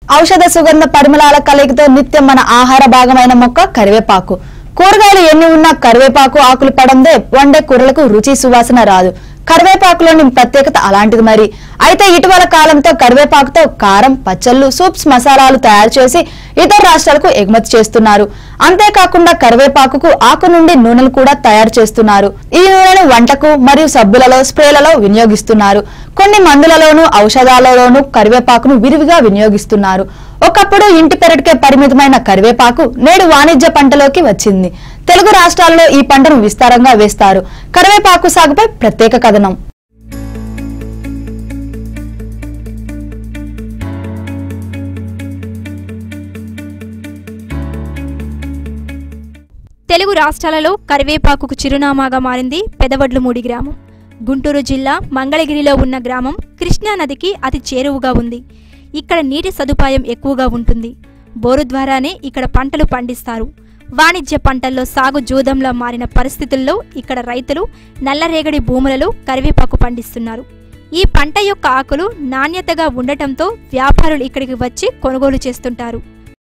ఔషధ సుగంధ పరిమళాల కలయికతో నిత్యం మన ఆహార భాగమైన మొక్క కరివేపాకు కూరగాయలు ఎన్ని ఉన్నా కరివేపాకు ఆకులు పడందే వండే కూరలకు రుచి సువాసన రాదు కరివేపాకులోని ప్రత్యేకత అలాంటిది మరి అయితే ఇటీవల కాలంతో కరివేపాకుతో కారం పచ్చళ్ళు సూప్స్ మసాలాలు తయారు చేసి ఇతర రాష్ట్రాలకు ఎగుమతి చేస్తున్నారు అంతేకాకుండా కరివేపాకుకు ఆకు నుండి నూనెలు కూడా తయారు చేస్తున్నారు ఈ నూనెను వంటకు మరియు సబ్బులలో స్ప్రేలలో వినియోగిస్తున్నారు కొన్ని మందులలోనూ ఔషధాలలోనూ కరివేపాకును విరివిగా వినియోగిస్తున్నారు ఒకప్పుడు ఇంటి పెరటికే పరిమితమైన కరివేపాకు నేడు వాణిజ్య పంటలోకి వచ్చింది తెలుగు రాష్ట్రాలలో ఈ పంటను విస్తారంగా వేస్తారు కరివేపాకు సాగుపై ప్రత్యేక కథనం తెలుగు రాష్ట్రాలలో కరివేపాకుకు చిరునామాగా మారింది పెదవడ్లుమూడి గ్రామం గుంటూరు జిల్లా మంగళగిరిలో ఉన్న గ్రామం కృష్ణా నదికి అతి చేరువుగా ఉంది ఇక్కడ నీటి సదుపాయం ఎక్కువగా ఉంటుంది బోరు ద్వారానే ఇక్కడ పంటలు పండిస్తారు వాణిజ్య పంటల్లో సాగు జూదంలా మారిన పరిస్థితుల్లో ఇక్కడ రైతులు నల్లరేగడి భూములలో కరివేపాకు పండిస్తున్నారు ఈ పంట యొక్క ఆకులు నాణ్యతగా ఉండటంతో వ్యాపారులు ఇక్కడికి వచ్చి కొనుగోలు చేస్తుంటారు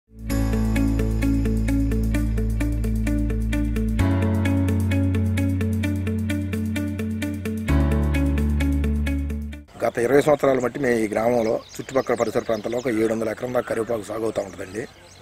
గత ఇరవై సంవత్సరాల మట్టి మేము ఈ గ్రామంలో చుట్టుపక్కల పరిసర ప్రాంతాల్లో ఒక ఏడు వందల ఎకరం దాకా కరివేపాకు సాగు అవుతూ ఉంటుందండి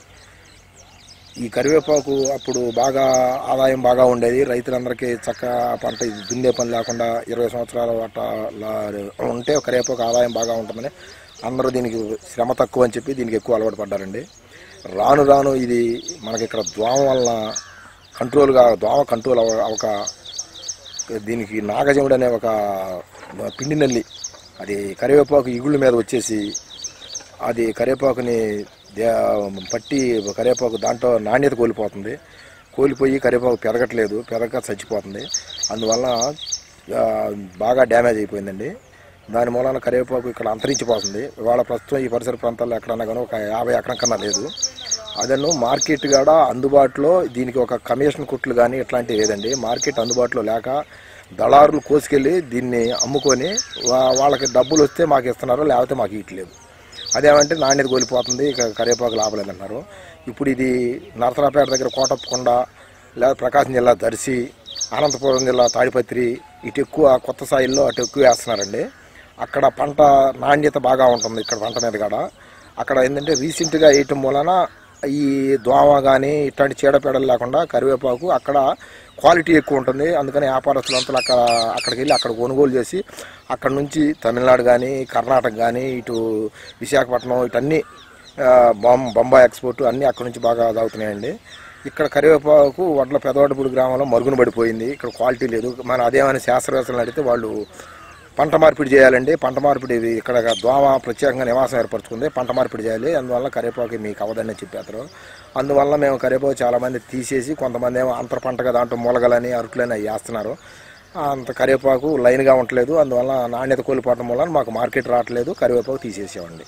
ఈ కరివేపాకు అప్పుడు బాగా ఆదాయం బాగా ఉండేది రైతులందరికీ చక్క పంట ఇది దున్నే పని లేకుండా ఇరవై సంవత్సరాల అట్లా లా- ఉంటే కరివేపాకు ఆదాయం బాగా ఉంటుందని అందరూ దీనికి శ్రమ తక్కువ అని చెప్పి దీనికి ఎక్కువ అలవాటు పడ్డారండి రాను రాను ఇది మనకి ఇక్కడ దోమ వలన కంట్రోల్గా దోమ కంట్రోల్ అవ అవక దీనికి నాగజముడు అనే ఒక పిండి నల్లి అది కరివేపాకు ఇగుళ్ళ మీద వచ్చేసి అది కరివేపాకుని దే- పట్టి కరివేపాకు దాంట్లో నాణ్యత కోల్పోతుంది కోల్పోయి కరివేపాకు పెరగట్లేదు పెరగక చచ్చిపోతుంది అందువల్ల ఆ, బాగా డ్యామేజ్ అయిపోయిందండి దాని మూలాన కరివేపాకు ఇక్కడ అంతరించిపోతుంది ఇవాళ ప్రస్తుతం ఈ పరిసర ప్రాంతాల్లో ఎక్కడన్నా కానీ ఒక యాభై ఎకరం కన్నా లేదు అదను మార్కెట్ కాడ అందుబాటులో దీనికి ఒక కమిషన్ కుట్లు కానీ ఇట్లాంటివి లేదండి మార్కెట్ అందుబాటులో లేక దళారులు కోసుకెళ్ళి దీన్ని అమ్ముకొని వా- వాళ్ళకి డబ్బులు వస్తే మాకు ఇస్తున్నారు లేకపోతే మాకు ఇట్లేదు అదేమంటే నాణ్యత కోల్పోతుంది ఇక కరివేపాకు లాభలేదన్నారు ఇప్పుడు ఇది నరసరాపేట దగ్గర కోటప్పకొండ లేదా ప్రకాశం జిల్లా దర్శి అనంతపురం జిల్లా తాడిపత్రి ఇటు ఎక్కువ కొత్త స్థాయిల్లో అటు ఎక్కువ వేస్తున్నారండి అక్కడ పంట నాణ్యత బాగా ఉంటుంది ఇక్కడ పంట మీద కాడ అక్కడ ఏంటంటే రీసెంట్గా వేయటం మూలన ఈ దోమ కానీ ఇట్లాంటి చీడపీడలు లేకుండా కరివేపాకు అక్కడ క్వాలిటీ ఎక్కువ ఉంటుంది అందుకని వ్యాపారస్తులంతా అక్కడ అక్కడికి వెళ్ళి అక్కడ కొనుగోలు చేసి అక్కడ నుంచి తమిళనాడు కానీ కర్ణాటక కానీ ఇటు విశాఖపట్నం ఇటన్నీ ఆ, బొం- బొంబాయి ఎక్స్పోర్ట్ అన్నీ అక్కడ నుంచి బాగా సాగుతున్నాయండి ఇక్కడ కరివేపాకు వడ్ల పెదవడపూడి గ్రామంలో మరుగున పడిపోయింది ఇక్కడ క్వాలిటీ లేదు మన అదేమైనా శాస్త్రవేత్తలను అడిగితే వాళ్ళు పంట మార్పిడి చేయాలండి పంట మార్పిడి ఇది ఇక్కడ దోమ ప్రత్యేకంగా నివాసం ఏర్పరచుకుంది పంట మార్పిడి చేయాలి అందువల్ల కరివేపాకు మీకు అవదని చెప్పేస్తారు అందువల్ల మేము కరివేపాకు చాలా మంది తీసేసి కొంతమంది ఏమో అంతర పంటగా దాంట్లో మూలగలని అరకులని అవి వేస్తున్నారు అంత కరివేపాకు లైన్గా ఉండలేదు అందువల్ల నాణ్యత కోల్పోవడం వల్ల మాకు మార్కెట్ రావట్లేదు కరివేపాకు తీసేసామండి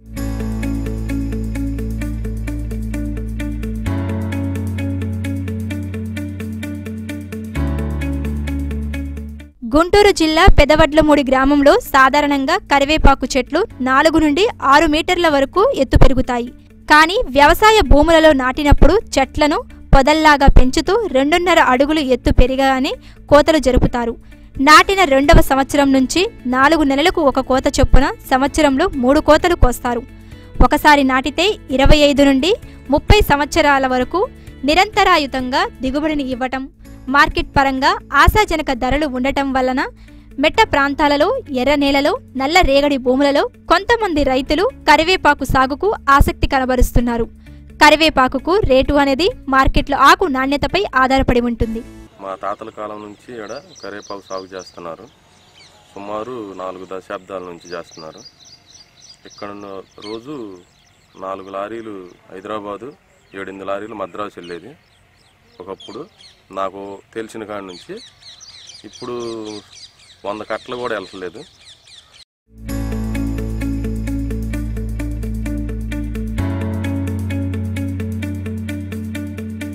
గుంటూరు జిల్లా పెదవడ్లమూడి గ్రామంలో సాధారణంగా కరివేపాకు చెట్లు నాలుగు నుండి ఆరు మీటర్ల వరకు ఎత్తు పెరుగుతాయి కానీ వ్యవసాయ భూములలో నాటినప్పుడు చెట్లను పొదల్లాగా పెంచుతూ రెండున్నర అడుగులు ఎత్తు పెరిగానే కోతలు జరుపుతారు నాటిన రెండవ సంవత్సరం నుంచి నాలుగు నెలలకు ఒక కోత చొప్పున సంవత్సరంలో మూడు కోతలు కోస్తారు ఒకసారి నాటితే ఇరవై ఐదు నుండి ముప్పై సంవత్సరాల వరకు నిరంతరాయుతంగా దిగుబడిని ఇవ్వటం మార్కెట్ పరంగా ఆశాజనక ధరలు ఉండటం వలన మెట్ట ప్రాంతాలలో ఎర్ర నేలలో నల్ల రేగడి భూములలో కొంతమంది రైతులు కరివేపాకు సాగుకు ఆసక్తి కనబరుస్తున్నారు కరివేపాకుకు రేటు అనేది మార్కెట్లో ఆకు నాణ్యతపై ఆధారపడి ఉంటుంది మా తాతల కాలం నుంచి ఇక్కడ కరివేపాకు సాగు చేస్తున్నారు సుమారు నాలుగు దశాబ్దాల నుంచి చేస్తున్నారు ఇక్కడ ఉన్న రోజు నాలుగు లారీలు హైదరాబాదు ఏడెనిమిది లారీలు మద్రాసు వెళ్ళేది ఒకప్పుడు నాకు తెలిసిన కాడి నుంచి ఇప్పుడు వంద కట్టలు కూడా వెళ్ళట్లేదు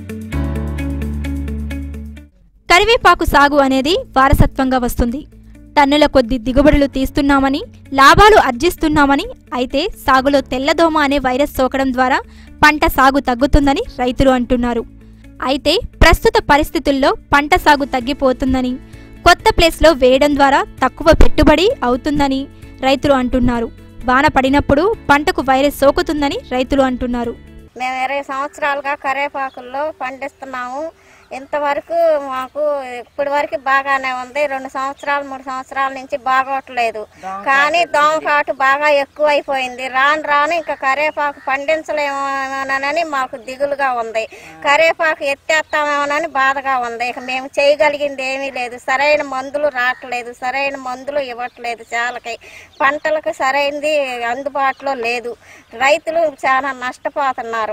కరివేపాకు సాగు అనేది వారసత్వంగా వస్తుంది టన్నుల కొద్ది దిగుబడులు తీస్తున్నామని లాభాలు ఆర్జిస్తున్నామని అయితే సాగులో తెల్లదోమ అనే వైరస్ సోకడం ద్వారా పంట సాగు తగ్గుతుందని రైతులు అంటున్నారు అయితే ప్రస్తుత పరిస్థితుల్లో పంట సాగు తగ్గిపోతుందని కొత్త ప్లేస్లో వేయడం ద్వారా తక్కువ పెట్టుబడి అవుతుందని రైతులు అంటున్నారు వాన పడినప్పుడు పంటకు వైరస్ సోకుతుందని రైతులు అంటున్నారు మేము ఇరవై సంవత్సరాలుగా కరేపాకుల్లో పండిస్తున్నాము ఇంతవరకు మాకు ఇప్పటి వరకు బాగానే ఉంది రెండు సంవత్సరాలు మూడు సంవత్సరాల నుంచి బాగోట్లేదు కానీ దోమకాటు బాగా ఎక్కువ అయిపోయింది రాను రాను ఇంకా కరేపాకు పండించలేమోనని మాకు దిగులుగా ఉంది కరేపాకు ఎత్తేస్తామేమోనని బాధగా ఉంది ఇక మేము చేయగలిగింది ఏమీ లేదు సరైన మందులు రావట్లేదు సరైన మందులు ఇవ్వట్లేదు చాలకి పంటలకు సరైనది అందుబాటులో లేదు రైతులు చాలా నష్టపోతున్నారు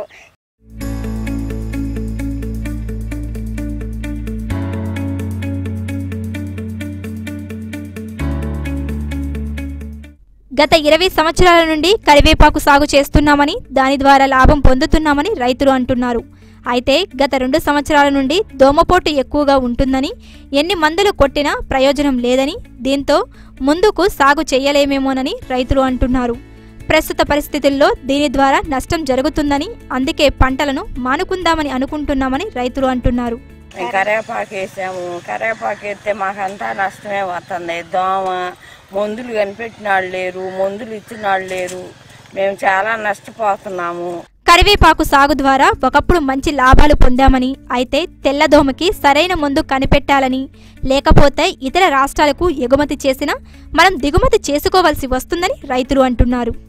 గత ఇరవై సంవత్సరాల నుండి కరివేపాకు సాగు చేస్తున్నామని దాని ద్వారా లాభం పొందుతున్నామని రైతులు అంటున్నారు అయితే గత రెండు సంవత్సరాల నుండి దోమపోటు ఎక్కువగా ఉంటుందని ఎన్ని మందులు కొట్టినా ప్రయోజనం లేదని దీంతో ముందుకు సాగు చేయలేమేమోనని రైతులు అంటున్నారు ప్రస్తుత పరిస్థితుల్లో దీని ద్వారా నష్టం జరుగుతుందని అందుకే పంటలను మానుకుందామని అనుకుంటున్నామని రైతులు అంటున్నారు మేము కరేపాకు వేసాము కరేపాకు వేస్తే మాకంతా నష్టమే వస్తుంది దోమ మందులు కనిపెట్టిన వాళ్ళు లేరు మందులు ఇచ్చిన వాళ్ళు లేరు మేము చాలా నష్టపోతున్నాము కరివేపాకు సాగు ద్వారా ఒకప్పుడు మంచి లాభాలు పొందామని అయితే తెల్లదోమకి సరైన మందు కనిపెట్టాలని లేకపోతే ఇతర రాష్ట్రాలకు ఎగుమతి చేసినా మనం దిగుమతి చేసుకోవాల్సి వస్తుందని రైతులు అంటున్నారు